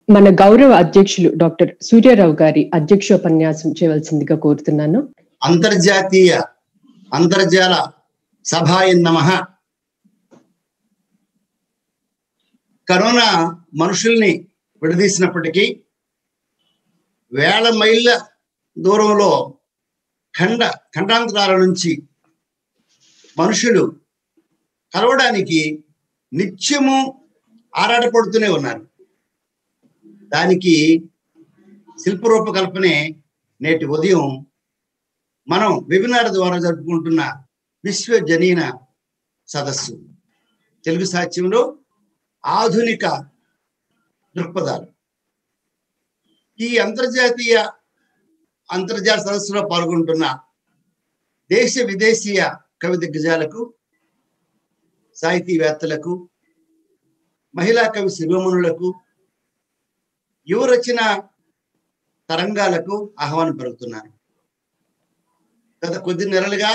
మన గౌరవ అధ్యక్షులు డాక్టర్ సూర్యారావు గారి అధ్యక్షోపన్యాసం చేయవలసిందిగా కోరుతున్నాను అంతర్జాతీయ అంతర్జాల సభాయ నమ కరోనా మనుషుల్ని విడదీసినప్పటికీ వేల మైళ్ళ దూరంలో ఖండ ఖండాంతరాల నుంచి మనుషులు కలవడానికి నిత్యము ఆరాటపడుతూనే ఉన్నారు దానికి శిల్పరూపకల్పనే నేటి ఉదయం మనం వెబినార్ ద్వారా జరుపుకుంటున్న విశ్వ జనీన సదస్సు తెలుగు సాహిత్యంలో ఆధునిక దృక్పథాలు ఈ అంతర్జాతీయ అంతర్జాతీయ సదస్సులో పాల్గొంటున్న దేశ విదేశీయ కవి దిగ్గజాలకు సాహితీవేత్తలకు మహిళా కవి శిరోమణులకు యువ రచన తరంగాలకు ఆహ్వానం పలుకుతున్నాను గత కొద్ది నెలలుగా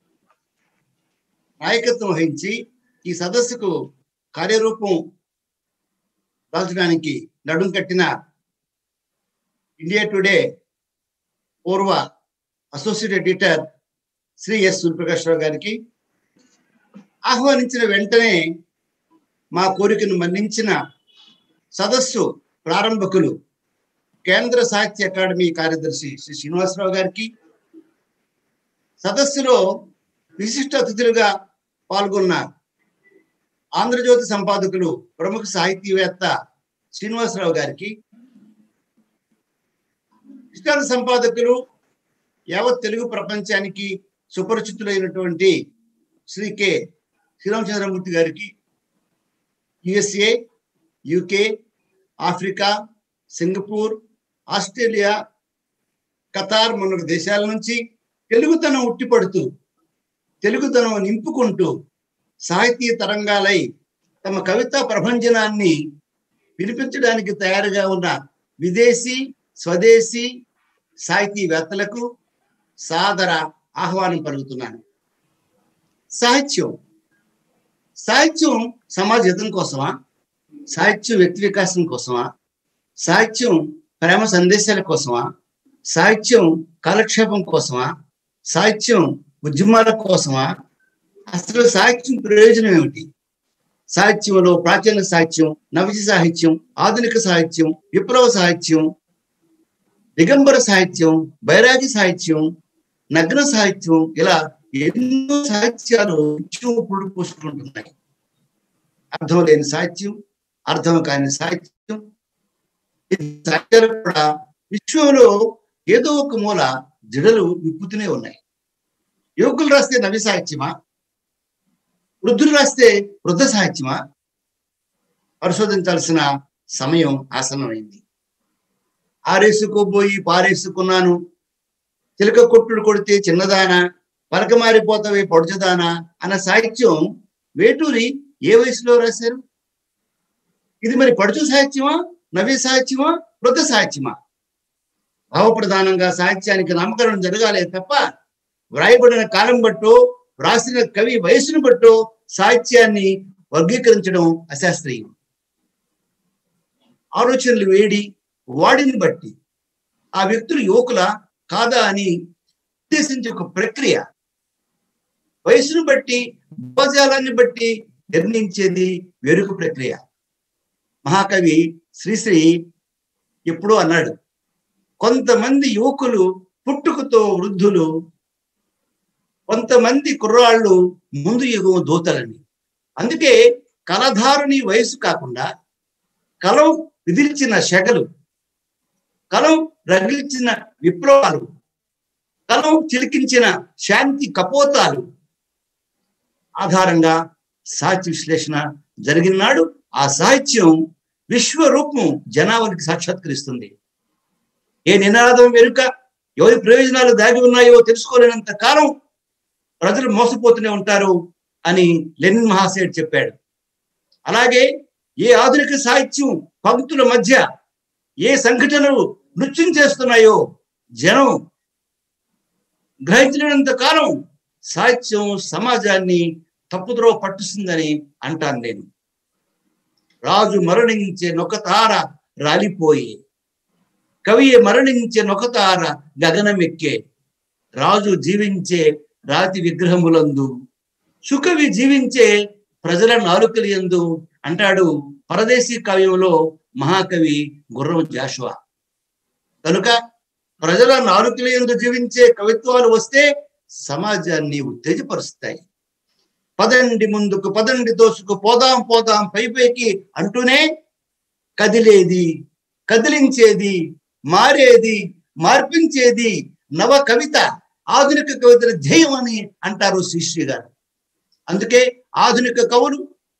నాయకత్వం వహించి ఈ సదస్సుకు కార్యరూపం దాల్చడానికి నడుం కట్టిన ఇండియా టుడే పూర్వ associate editor Shri S Suryaprakash Rao గారికి ఆహ్వానించిన వెంటనే మా కోరికను మన్నించిన సదస్సు ప్రారంభకులు కేంద్ర సాహిత్య అకాడమీ కార్యదర్శి శ్రీ శ్రీనివాసరావు గారికి సదస్సులో విశిష్ట అతిథులుగా పాల్గొన్న ఆంధ్రజ్యోతి సంపాదకులు ప్రముఖ సాహితీవేత్త శ్రీనివాసరావు గారికి ఇష్టాల సంపాదకులు యావత్ తెలుగు ప్రపంచానికి సుపరిచితులైనటువంటి శ్రీ కె శ్రీరామచంద్రమూర్తి గారికి USA UK Africa Singapore Australia Qatar మొన్న దేశాల నుంచి తెలుగుతనం ఉట్టిపడుతూ తెలుగుతనం నింపుకుంటూ సాహితీయ తరంగాలై తమ కవితా ప్రభంజనాన్ని వినిపించడానికి తయారుగా ఉన్న విదేశీ స్వదేశీ సాహితీవేత్తలకు సాదర ఆహ్వానం పలుకుతున్నాను సాహిత్యం సాహిత్యం సమాజ హితం కోసమా సాహిత్యం వ్యక్తి వికాసం కోసమా సాహిత్యం ప్రేమ సందేశాల కోసమా సాహిత్యం కాలక్షేపం కోసమా సాహిత్యం ఉద్యమాల కోసమా అసలు సాహిత్యం ప్రయోజనం ఏమిటి సాహిత్యంలో ప్రాచీన సాహిత్యం నవజ సాహిత్యం ఆధునిక సాహిత్యం విప్లవ సాహిత్యం దిగంబర సాహిత్యం బైరాగి సాహిత్యం నగ్న సాహిత్యం ఇలా ఎన్నో సాహిత్యాలు పుడు పోసుకుంటున్నాయి అర్థం లేని సాహిత్యం అర్థం కాని సాహిత్యం సాహిత్యాలు కూడా విశ్వంలో ఏదో ఒక మూల జడలు విప్పుతూనే ఉన్నాయి యువకులు రాస్తే నవి సాహిత్యమా వృద్ధులు రాస్తే వృద్ధ సాహిత్యమా పరిశోధించాల్సిన సమయం ఆసనమైంది ఆరేసుకోబోయి పారేసుకున్నాను చిలక కొట్టుడు కొడితే చిన్నదానా పలక మారిపోతావే పొడుచుదానా అన్న సాహిత్యం వేటూరి ఏ వయసులో రాశారు ఇది మరి పడుచు సాహిత్యమా నవ్య సాహిత్యమా వృద్ధ సాహిత్యమా భావప్రధానంగా సాహిత్యానికి నామకరణం జరగాలే తప్ప వ్రాయబడిన కాలం బట్టో వ్రాసిన కవి వయసును బట్టో సాహిత్యాన్ని వర్గీకరించడం అశాస్త్రీయం ఆలోచనలు వేడి వాడిని బట్టి ఆ వ్యక్తులు యువకుల కాదా అని ఉద్దేశించే ఒక ప్రక్రియ వయసును బట్టి భావజాలాన్ని బట్టి నిర్ణయించేది వెరుకు ప్రక్రియ మహాకవి శ్రీశ్రీ ఎప్పుడో అన్నాడు కొంతమంది యువకులు పుట్టుకతో వృద్ధులు కొంతమంది కుర్రాళ్ళు ముందు యుగం దూతలని అందుకే కలధారుని వయసు కాకుండా కలం విధిల్చిన శగలు కలం రగిల్చిన విప్లవాలు కలం చిలికించిన శాంతి కపోతాలు ఆధారంగా సాహిత్య విశ్లేషణ జరిగిన నాడు ఆ సాహిత్యం విశ్వరూపం జనావళికి సాక్షాత్కరిస్తుంది ఏ నినాదం వెనుక ఎవరి ప్రయోజనాలు దాగి ఉన్నాయో తెలుసుకోలేనంత కాలం ప్రజలు మోసపోతూనే ఉంటారు అని లెనిన్ మహాశయుడు చెప్పాడు అలాగే ఏ ఆధునిక సాహిత్యం పంక్తుల మధ్య ఏ సంఘటనలు నృత్యం చేస్తున్నాయో జనం గ్రహించినంత కాలం సాహిత్యం సమాజాన్ని తప్పుద్రో పట్టుస్తుందని అంటాను నేను రాజు మరణించే నొక తార రాలిపోయే కవి మరణించే నొకతార గగనమెక్కే రాజు జీవించే రాతి విగ్రహములందు సుకవి జీవించే ప్రజల నాలుకలు ఎందు అంటాడు పరదేశీ కావ్యంలో మహాకవి గుర్రం జాషువా కనుక ప్రజల నాలుకల ఎందు జీవించే కవిత్వాలు వస్తే సమాజాన్ని ఉత్తేజపరుస్తాయి పదండి ముందుకు పదండి దోసుకు పోదాం పోదాం పై పైకి అంటూనే కదిలేది కదిలించేది మారేది మార్పించేది నవ కవిత ఆధునిక కవితల ధ్యేయం అని అంటారు శ్రీశ్రీ గారు అందుకే ఆధునిక కవులు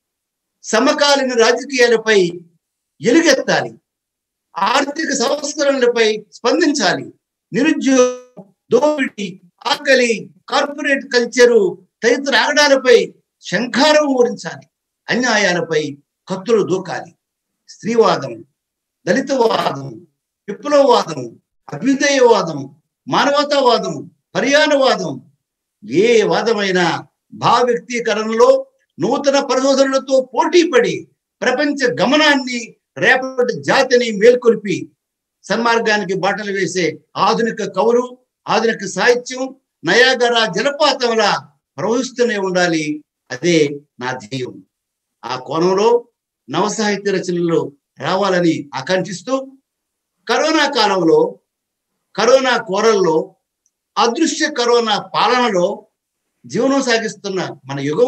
సమకాలీన రాజకీయాలపై ఎలుగెత్తాలి ఆర్థిక సంస్కరణలపై స్పందించాలి నిరుద్యోగం దోపిడీ ఆకలి కార్పొరేట్ కల్చరు తదితర ఆగడాలపై శంఖారం ఊరించాలి అన్యాయాలపై కత్తులు దూకాలి స్త్రీవాదం దళితవాదం విప్లవవాదం అభ్యుదయవాదం మానవతావాదం పర్యాణవాదం ఏ వాదమైనా భావ వ్యక్తీకరణలో నూతన పరిశోధనలతో పోటీపడి ప్రపంచ గమనాన్ని రేపటి జాతిని మేల్కొల్పి సన్మార్గానికి బాటలు వేసే ఆధునిక కవులు ఆధునిక సాహిత్యం నయాగర జలపాతంలా ప్రవహిస్తూనే ఉండాలి అదే నా ధ్యేయం ఆ కోణంలో నవ సాహిత్య రచనలు రావాలని ఆకాంక్షిస్తూ కరోనా కాలంలో కరోనా కోరల్లో అదృశ్య కరోనా పాలనలో జీవనం సాగిస్తున్న మన యుగం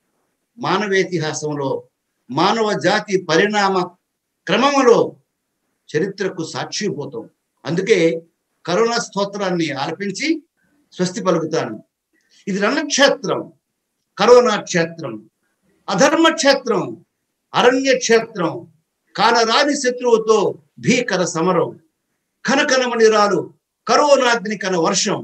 మానవేతిహాసంలో మానవ జాతి పరిణామ క్రమంలో చరిత్రకు సాక్షిపోతాం అందుకే కరోనా స్తోత్రాన్ని ఆలపించి స్వస్తి పలుకుతాను ఇది రణక్షేత్రం కరోనా క్షేత్రం అధర్మ క్షేత్రం అరణ్య క్షేత్రం కాలరాని శత్రువుతో భీకర సమరం కనకనమని రాలు కరోనాగ్ని కన వర్షం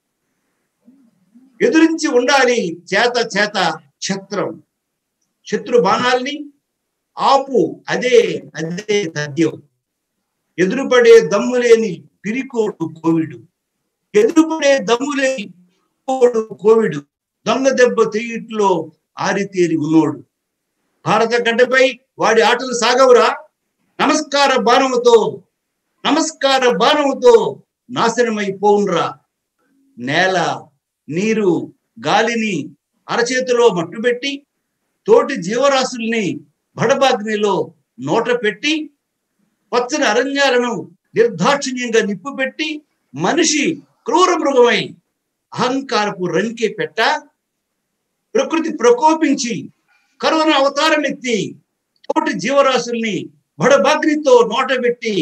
ఎదురించి ఉండాలి చేత చేత ఛత్రం శత్రు బాణాల్ని ఆపు అదే అదే తథ్యం ఎదురుపడే దమ్ము లేని పిరికోడు కోవిడు ఎదురుపడే దమ్ము లేని కోడు కోవిడు దొంగ దెబ్బ తెయ్యిట్లో ఆరితేరి ఉన్నోడు భారత గడ్డపై వాడి ఆటలు సాగవురా నమస్కార బాణముతో నమస్కార బాణముతో నాశనమైపోవునరా నేల నీరు గాలిని అరచేతిలో మట్టుబెట్టి తోటి జీవరాశుల్ని బడబాగ్నిలో నోట పెట్టి పచ్చని అరణ్యాలను నిర్దాక్షిణ్యంగా నిప్పు పెట్టి మనిషి క్రూర మృగమై అహంకారపు రంకె పెట్ట ప్రకృతి ప్రకోపించి కరోనా అవతారం ఎత్తి తోటి జీవరాశుల్ని బడబాగ్నితో నోట పెట్టి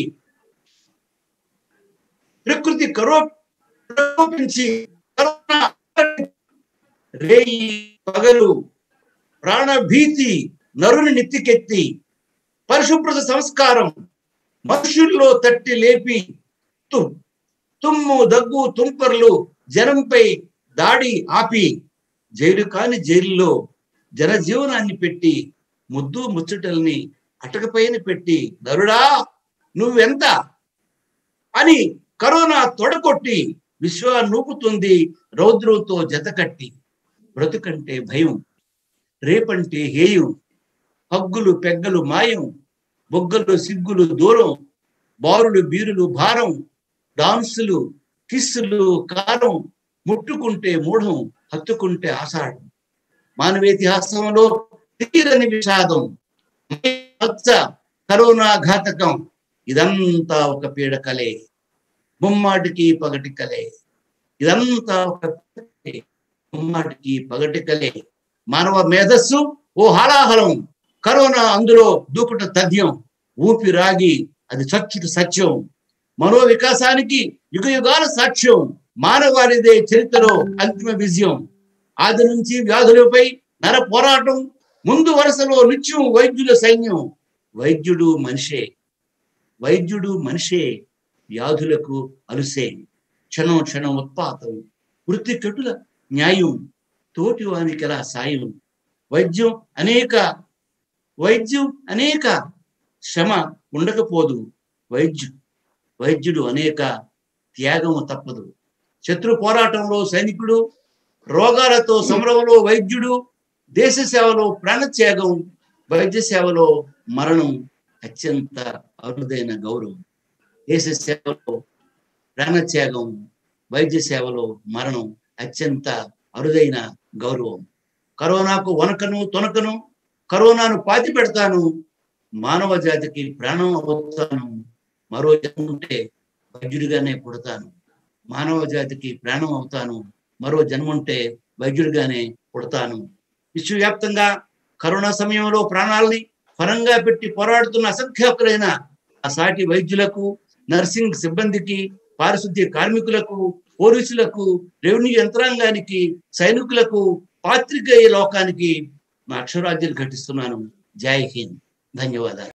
ప్రకృతి కరో ప్రకోపించి కరోనా రేయి పగలు ప్రాణభీతి నరుని నెత్తికెత్తి పరిశుభ్రత సంస్కారం మనుషుల్లో తట్టి లేపి తు తుమ్ము దగ్గు తుంపర్లు జనంపై దాడి ఆపి జైలు కాని జైలులో జనజీవనాన్ని పెట్టి ముద్దు ముచ్చటల్ని అటకపైన పెట్టి నరుడా నువ్వెంత అని కరోనా తొడకొట్టి విశ్వ నూపుతుంది రౌద్రంతో జతకట్టి బ్రతుకంటే భయం రేపంటే హేయం హగ్గులు పెగ్గలు మాయం బొగ్గలు సిగ్గులు దూరం బారులు బీరులు భారం డాన్సులు కిస్సులు కారం ముట్టుకుంటే మూఢం హత్తుకుంటే ఆషాఢం మానవేతిహాసంలో తీరని విషాదం మచ్చ కరోనా ఘాతకం ఇదంతా ఒక పీడకలే ముమ్మాటికి పగటి కలే ఇదంతా ఒక పీడకలే, ముమ్మాటికి పగటి కలే మానవ మేధస్సు ఓ హాలాహలం కరోనా అందులో దూకుట తథ్యం ఊపిరాగి అది చచ్చుట సత్యం మనో వికాసానికి యుగ యుగాల సాక్ష్యం మానవాళిదే చరిత్రలో అంతిమ విజయం ఆది నుంచి వ్యాధులపై నర పోరాటం ముందు వరుసలో నిత్యం వైద్యుల సైన్యం వైద్యుడు మనిషే వైద్యుడు మనిషే వ్యాధులకు అలుసే క్షణం క్షణం ఉత్పాతం వృత్తి కటుల న్యాయం తోటి వానికెలా సాయం వైద్యం అనేక వైద్యం అనేక శ్రమ ఉండకపోదు వైద్యు వైద్యుడు అనేక త్యాగము తప్పదు శత్రు పోరాటంలో సైనికుడు రోగాలతో సమరంలో వైద్యుడు దేశ సేవలో ప్రాణత్యాగం వైద్య సేవలో మరణం అత్యంత అరుదైన గౌరవం దేశ సేవలో ప్రాణత్యాగం వైద్య సేవలో మరణం అత్యంత అరుదైన గౌరవం కరోనాకు వనకను తొనకను కరోనాను పాతి పెడతాను మానవ జాతికి ప్రాణం అవుతాను మరో జన్మ ఉంటే వైద్యుడిగానే పుడతాను మానవ జాతికి ప్రాణం అవుతాను మరో జన్మ ఉంటే వైద్యుడిగానే పుడతాను విశ్వవ్యాప్తంగా కరోనా సమయంలో ప్రాణాలని పరంగా పెట్టి పోరాడుతున్న అసంఖ్యాకులైన ఆ సాటి వైద్యులకు నర్సింగ్ సిబ్బందికి పారిశుద్ధ్య కార్మికులకు పోలీసులకు రెవెన్యూ యంత్రాంగానికి సైనికులకు పాత్రికేయ లోకానికి నా అక్షరాజ్యాలు ఘటిస్తున్నాను జై హింద్ ధన్యవాదాలు